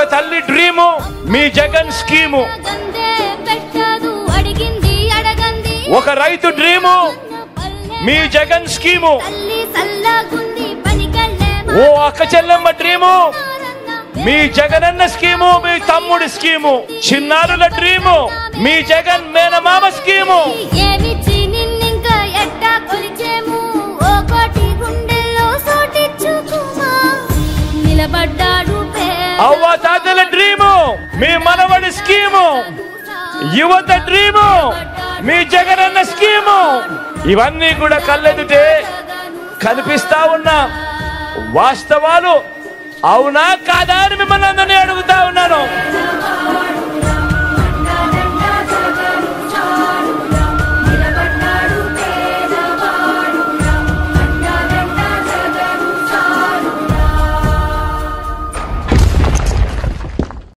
తల్లి డ్రీము మీ జగన్ స్కీము గందే పెట్టదు అడిగింది అడగంది ఒక రైతు డ్రీము మీ జగన్ స్కీము తల్లి సల్లగుంది పనికెళ్ళే ఓ అక్క చెల్లెమ్మ డ్రీము మీ జగనన్న స్కీము మీ తమ్ముడి స్కీము చిన్నారుల డ్రీము మీ జగన్ మేనమామ స్కీము ఏమిచ్చి నిన్నింక ఎట్టా కొలిచేము ఓ కోటి గుండెల్లో సోటిచ్చుకుమా నిలబడ్డాడు అవ్వ తాతల డ్రీము మీ మనవడి స్కీము యువత డ్రీము మీ జగనన్న స్కీము ఇవన్నీ కూడా కళ్ళెదుటే కనిపిస్తా ఉన్నా వాస్తవాలు అవునా కాదా అని మిమ్మల్ని అందరినీ అడుగుతా ఉన్నాను